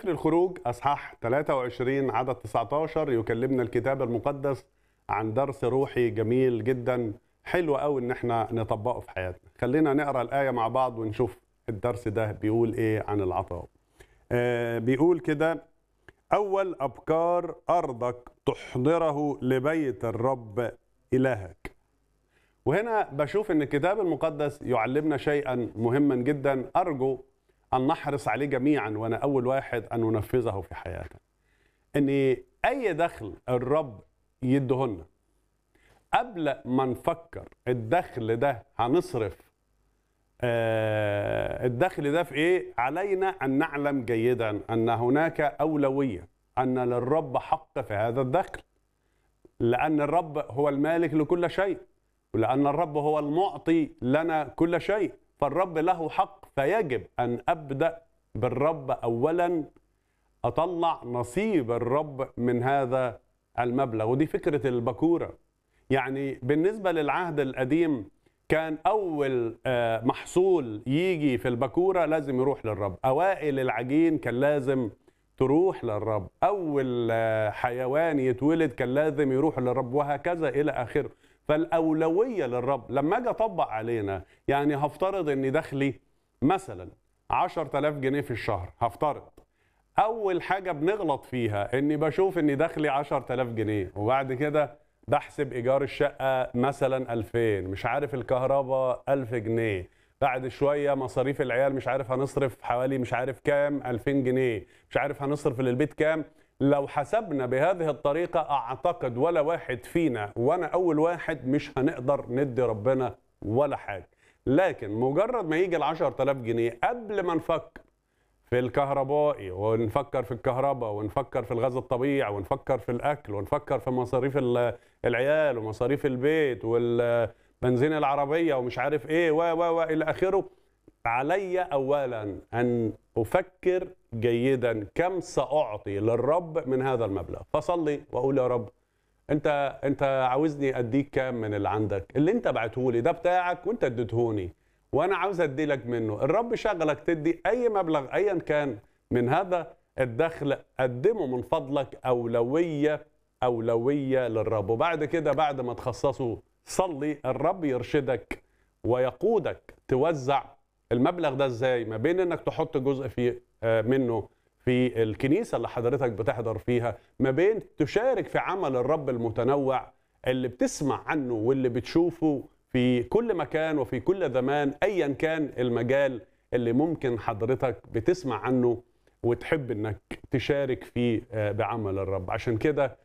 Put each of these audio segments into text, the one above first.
سفر الخروج اصحاح 23 عدد 19 يكلمنا الكتاب المقدس عن درس روحي جميل جدا حلو قوي ان احنا نطبقه في حياتنا خلينا نقرا الايه مع بعض ونشوف الدرس ده بيقول ايه عن العطاء آه بيقول كده اول ابكار ارضك تحضره لبيت الرب الهك وهنا بشوف ان الكتاب المقدس يعلمنا شيئا مهما جدا ارجو ان نحرص عليه جميعا وانا اول واحد ان ننفذه في حياتنا ان اي دخل الرب يدهن قبل ما نفكر الدخل ده هنصرف آه الدخل ده في ايه علينا ان نعلم جيدا ان هناك اولويه ان للرب حق في هذا الدخل لان الرب هو المالك لكل شيء ولان الرب هو المعطي لنا كل شيء فالرب له حق فيجب ان ابدا بالرب اولا اطلع نصيب الرب من هذا المبلغ ودي فكره البكوره يعني بالنسبه للعهد القديم كان اول محصول يجي في البكوره لازم يروح للرب اوائل العجين كان لازم تروح للرب اول حيوان يتولد كان لازم يروح للرب وهكذا الى اخره فالاولويه للرب لما اجي اطبق علينا يعني هفترض ان دخلي مثلا 10000 جنيه في الشهر هفترض اول حاجه بنغلط فيها اني بشوف اني دخلي 10000 جنيه وبعد كده بحسب ايجار الشقه مثلا 2000 مش عارف الكهرباء 1000 جنيه بعد شويه مصاريف العيال مش عارف هنصرف حوالي مش عارف كام 2000 جنيه مش عارف هنصرف للبيت كام لو حسبنا بهذه الطريقه اعتقد ولا واحد فينا وانا اول واحد مش هنقدر ندي ربنا ولا حاجه لكن مجرد ما يجي ال 10000 جنيه قبل ما نفكر في الكهربائي ونفكر في الكهرباء ونفكر في الغاز الطبيعي ونفكر في الاكل ونفكر في مصاريف العيال ومصاريف البيت والبنزين العربيه ومش عارف ايه و و و الى اخره علي اولا ان افكر جيدا كم ساعطي للرب من هذا المبلغ فصلي واقول يا رب انت انت عاوزني اديك كام من اللي عندك اللي انت بعته لي ده بتاعك وانت اديتهوني وانا عاوز ادي لك منه الرب شغلك تدي اي مبلغ ايا كان من هذا الدخل قدمه من فضلك اولويه اولويه للرب وبعد كده بعد ما تخصصه صلي الرب يرشدك ويقودك توزع المبلغ ده ازاي ما بين انك تحط جزء في منه في الكنيسه اللي حضرتك بتحضر فيها ما بين تشارك في عمل الرب المتنوع اللي بتسمع عنه واللي بتشوفه في كل مكان وفي كل زمان ايا كان المجال اللي ممكن حضرتك بتسمع عنه وتحب انك تشارك فيه بعمل الرب عشان كده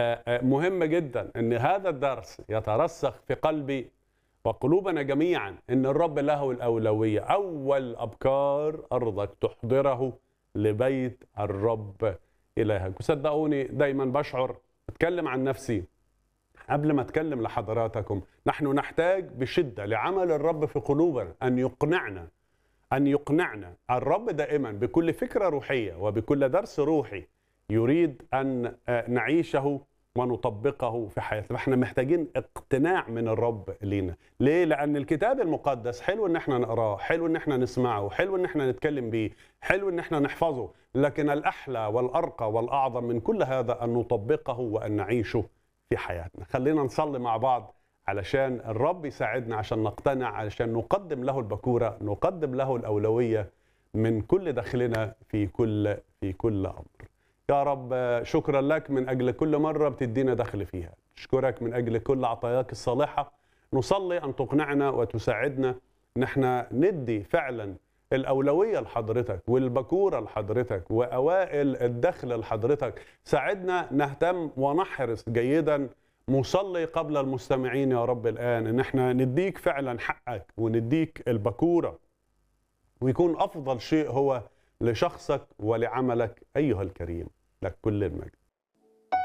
مهم جدا ان هذا الدرس يترسخ في قلبي وقلوبنا جميعا ان الرب له الاولويه اول ابكار ارضك تحضره لبيت الرب الهك وصدقوني دايما بشعر اتكلم عن نفسي قبل ما اتكلم لحضراتكم نحن نحتاج بشده لعمل الرب في قلوبنا ان يقنعنا ان يقنعنا الرب دائما بكل فكره روحيه وبكل درس روحي يريد ان نعيشه ونطبقه في حياتنا فاحنا محتاجين اقتناع من الرب لينا ليه لان الكتاب المقدس حلو ان احنا نقراه حلو ان احنا نسمعه حلو ان احنا نتكلم بيه حلو ان احنا نحفظه لكن الاحلى والارقى والاعظم من كل هذا ان نطبقه وان نعيشه في حياتنا خلينا نصلي مع بعض علشان الرب يساعدنا عشان نقتنع علشان نقدم له البكوره نقدم له الاولويه من كل دخلنا في كل في كل امر يا رب شكرا لك من اجل كل مره بتدينا دخل فيها نشكرك من اجل كل عطاياك الصالحه نصلي ان تقنعنا وتساعدنا ان احنا ندي فعلا الاولويه لحضرتك والبكوره لحضرتك واوائل الدخل لحضرتك ساعدنا نهتم ونحرص جيدا مصلي قبل المستمعين يا رب الان ان احنا نديك فعلا حقك ونديك البكوره ويكون افضل شيء هو لشخصك ولعملك ايها الكريم لك كل المجد